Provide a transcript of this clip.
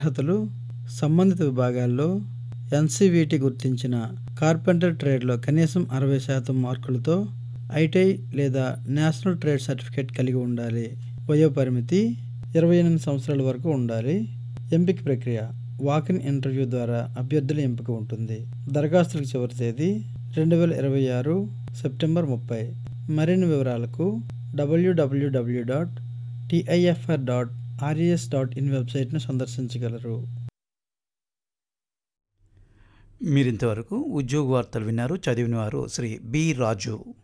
అర్హతలు సంబంధిత విభాగాల్లో ఎన్సీవీటీ గుర్తించిన కార్పెంటర్ ట్రేడ్లో కనీసం అరవై శాతం మార్కులతో ఐటీఐ లేదా నేషనల్ ట్రేడ్ సర్టిఫికేట్ కలిగి ఉండాలి వయోపరిమితి ఇరవై ఎనిమిది సంవత్సరాల వరకు ఉండాలి ఎంపిక ప్రక్రియ వాకిన్ ఇంటర్వ్యూ ద్వారా అభ్యర్థుల ఎంపిక ఉంటుంది దరఖాస్తులకు చివరి తేదీ రెండు వేల ఇరవై ఆరు సెప్టెంబర్ ముప్పై మరిన్ని వివరాలకు WWW dot TIFR dot RES dot in వెబ్సైట్ను సందర్శించగలరు మీరింతవరకు ఉద్యోగ వార్తలు విన్నారు చదివిన వారు శ్రీ బి రాజు